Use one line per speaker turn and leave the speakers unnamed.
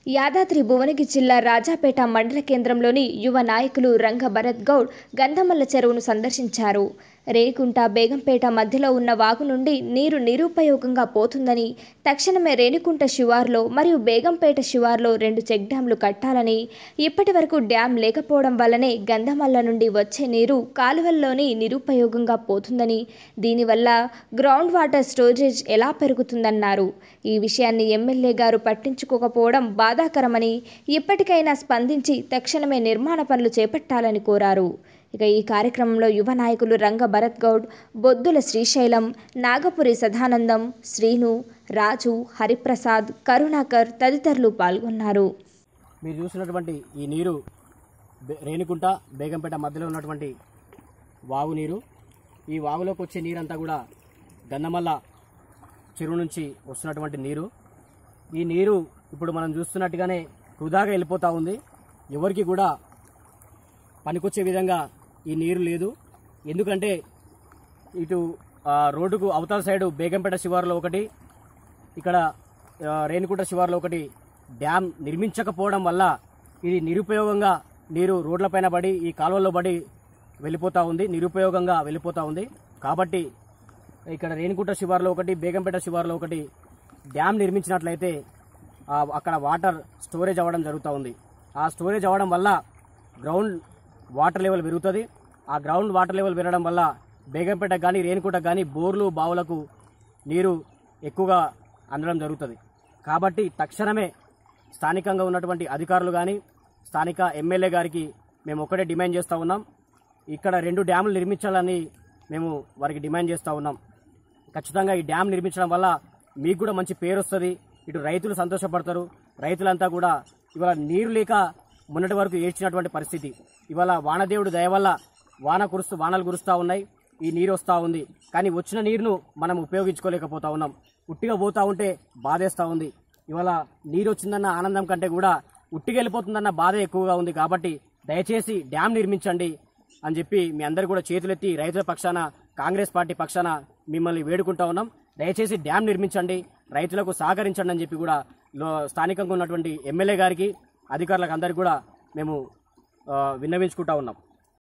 యాదాద్రి భువనగిరి జిల్లా రాజాపేట మండల కేంద్రంలోని యువ నాయకులు రంగ భరత్ గౌడ్ గంధమల్ల చెరువును సందర్శించారు రేగుంట బేగంపేట మధ్యలో ఉన్న వాగు నుండి నీరు నిరుపయోగంగా పోతుందని తక్షణమే రేణికుంట శివార్లో మరియు బేగంపేట శివార్లో రెండు చెక్ డ్యాంలు కట్టాలని ఇప్పటి వరకు డ్యాం లేకపోవడం వల్లనే గంధమల్ల నుండి వచ్చే నీరు కాలువల్లోని నిరుపయోగంగా పోతుందని దీనివల్ల గ్రౌండ్ వాటర్ స్టోరేజ్ ఎలా పెరుగుతుందన్నారు ఈ విషయాన్ని ఎమ్మెల్యే గారు పట్టించుకోకపోవడం బాధాకరమని ఇప్పటికైనా స్పందించి తక్షణమే నిర్మాణ పనులు చేపట్టాలని కోరారు ఇక ఈ కార్యక్రమంలో యువ నాయకులు రంగ భరత్ గౌడ్ బొద్దుల శ్రీశైలం నాగపురి సదానందం శ్రీను రాజు హరిప్రసాద్ కరుణాకర్ తదితరులు పాల్గొన్నారు
మీరు చూసినటువంటి ఈ నీరు బే- రేణికుంట బేగంపేట మధ్యలో ఉన్నటువంటి వాగు నీరు ఈ వాగులోకి వచ్చే నీరంతా కూడా గంధమల్ల చెరువు నుంచి వస్తున్నటువంటి నీరు ఈ నీరు ఇప్పుడు మనం చూస్తున్నట్టుగానే వృధాగా వెళ్ళిపోతూ ఉంది ఎవరికి కూడా పనికొచ్చే విధంగా ఈ నీరు లేదు ఎందుకంటే ఇటు ఆ, రోడ్డుకు అవతల సైడు బేగంపేట శివారులో ఒకటి ఇక్కడ ఆ, రేణికుంట శివారులో ఒకటి డ్యామ్ నిర్మించకపోవడం వల్ల ఇది నిరుపయోగంగా నీరు రోడ్లపైన పడి ఈ కాలువల్లో పడి వెళ్ళిపోతూ ఉంది నిరుపయోగంగా వెళ్ళిపోతూ ఉంది కాబట్టి ఇక్కడ రేణికుంట శివారులో ఒకటి బేగంపేట శివారులో ఒకటి డ్యామ్ నిర్మించినట్లయితే ఆ, అక్కడ వాటర్ స్టోరేజ్ అవ్వడం జరుగుతూ ఉంది ఆ స్టోరేజ్ అవ్వడం వల్ల గ్రౌండ్ వాటర్ లెవెల్ పెరుగుతుంది ఆ గ్రౌండ్ వాటర్ లెవెల్ పెరగడం వల్ల బేగంపేట కానీ రేణికుంట కానీ బోర్లు బావులకు నీరు ఎక్కువగా అందడం జరుగుతుంది కాబట్టి తక్షణమే స్థానికంగా ఉన్నటువంటి అధికారులు కానీ స్థానిక ఎమ్మెల్యే గారికి మేము ఒకటే డిమాండ్ చేస్తూ ఉన్నాం ఇక్కడ రెండు డ్యాములు నిర్మించాలని మేము వారికి డిమాండ్ చేస్తూ ఉన్నాం ఖచ్చితంగా ఈ డ్యామ్ నిర్మించడం వల్ల మీకు కూడా మంచి పేరు వస్తుంది ఇటు రైతులు సంతోషపడతారు రైతులంతా కూడా ఇవాళ నీరు లేక మొన్నటి వరకు ఏడ్చినటువంటి పరిస్థితి ఇవాళ వానదేవుడు దయ వల్ల వాన కురుస్తూ వానలు కురుస్తూ ఉన్నాయి ఈ నీరు వస్తూ ఉంది కానీ వచ్చిన నీరును మనం ఉపయోగించుకోలేకపోతా ఉన్నాం ఉట్టిగా పోతా ఉంటే బాధేస్తూ ఉంది ఇవాళ నీరు వచ్చిందన్న ఆనందం కంటే కూడా ఉట్టిగా వెళ్ళిపోతుందన్న బాధ ఎక్కువగా ఉంది కాబట్టి దయచేసి డ్యామ్ నిర్మించండి అని చెప్పి మీ అందరు కూడా చేతులెత్తి రైతుల పక్షాన కాంగ్రెస్ పార్టీ పక్షాన మిమ్మల్ని వేడుకుంటా ఉన్నాం దయచేసి డ్యామ్ నిర్మించండి రైతులకు సహకరించండి అని చెప్పి కూడా లో స్థానికంగా ఉన్నటువంటి ఎమ్మెల్యే గారికి అధికారులకు అందరికీ కూడా మేము ఆ, విన్నవించుకుంటా ఉన్నాం